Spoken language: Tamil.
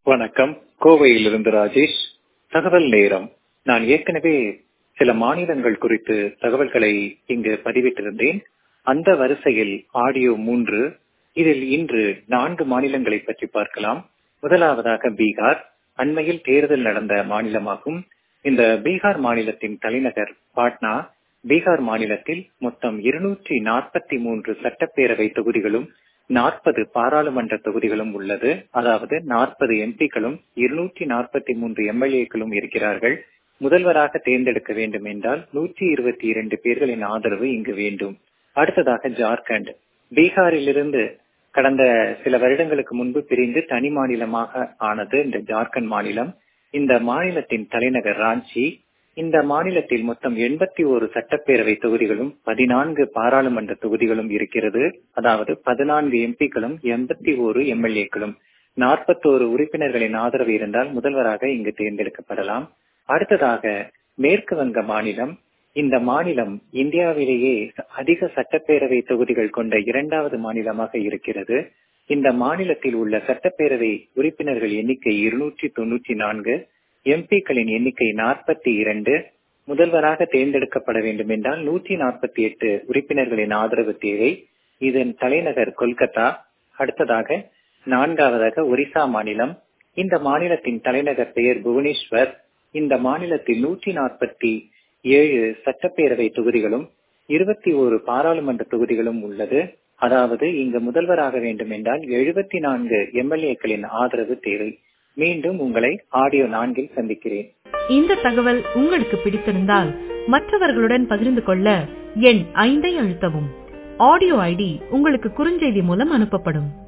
வணக்கம் கோவையிலிருந்து ராஜேஷ் தகவல் நேரம் நான் ஏற்கனவே சில மாநிலங்கள் குறித்து தகவல்களை இங்கு பதிவிட்டிருந்தேன் அந்த வரிசையில் ஆடியோ மூன்று இதில் இன்று நான்கு மாநிலங்களை பற்றி பார்க்கலாம் முதலாவதாக பீகார் அண்மையில் தேர்தல் நடந்த மாநிலமாகும் இந்த பீகார் மாநிலத்தின் தலைநகர் பாட்னா பீகார் மாநிலத்தில் மொத்தம் இருநூற்றி நாற்பத்தி மூன்று சட்டப்பேரவை தொகுதிகளும் நாற்பது பாராளுமன்ற தொகுதிகளும் உள்ளது அதாவது நாற்பது எம்பிக்களும் இருநூற்றி நாற்பத்தி மூன்று எம்எல்ஏக்களும் இருக்கிறார்கள் முதல்வராக தேர்ந்தெடுக்க வேண்டும் என்றால் நூற்றி இருபத்தி இரண்டு பேர்களின் ஆதரவு இங்கு வேண்டும் அடுத்ததாக ஜார்க்கண்ட் பீகாரிலிருந்து கடந்த சில வருடங்களுக்கு முன்பு பிரிந்து தனி மாநிலமாக ஆனது இந்த ஜார்க்கண்ட் மாநிலம் இந்த மாநிலத்தின் தலைநகர் ராஞ்சி இந்த மாநிலத்தில் மொத்தம் எண்பத்தி ஒரு சட்டப்பேரவை தொகுதிகளும் பதினான்கு பாராளுமன்ற தொகுதிகளும் இருக்கிறது அதாவது பதினான்கு எம்பிக்களும் எண்பத்தி ஒரு எம்எல்ஏக்களும் நாற்பத்தோரு உறுப்பினர்களின் ஆதரவு இருந்தால் முதல்வராக இங்கு தேர்ந்தெடுக்கப்படலாம் அடுத்ததாக மேற்கு வங்க மாநிலம் இந்த மாநிலம் இந்தியாவிலேயே அதிக சட்டப்பேரவை தொகுதிகள் கொண்ட இரண்டாவது மாநிலமாக இருக்கிறது இந்த மாநிலத்தில் உள்ள சட்டப்பேரவை உறுப்பினர்கள் எண்ணிக்கை இருநூற்றி தொன்னூற்றி நான்கு எம்பிக்களின் எண்ணிக்கை நாற்பத்தி இரண்டு முதல்வராக தேர்ந்தெடுக்கப்பட வேண்டும் என்றால் நூற்றி நாற்பத்தி எட்டு உறுப்பினர்களின் ஆதரவு தேவை இதன் தலைநகர் கொல்கத்தா அடுத்ததாக நான்காவதாக ஒரிசா மாநிலம் இந்த மாநிலத்தின் தலைநகர் பெயர் புவனேஸ்வர் இந்த மாநிலத்தில் நூற்றி நாற்பத்தி ஏழு சட்டப்பேரவை தொகுதிகளும் இருபத்தி ஒரு பாராளுமன்ற தொகுதிகளும் உள்ளது அதாவது இங்கு முதல்வராக வேண்டும் என்றால் எழுபத்தி நான்கு எம்எல்ஏக்களின் ஆதரவு தேவை மீண்டும் உங்களை ஆடியோ நான்கில் சந்திக்கிறேன் இந்த தகவல் உங்களுக்கு பிடித்திருந்தால் மற்றவர்களுடன் பகிர்ந்து கொள்ள எண் ஐந்தை அழுத்தவும் ஆடியோ ஐடி உங்களுக்கு குறுஞ்செய்தி மூலம் அனுப்பப்படும்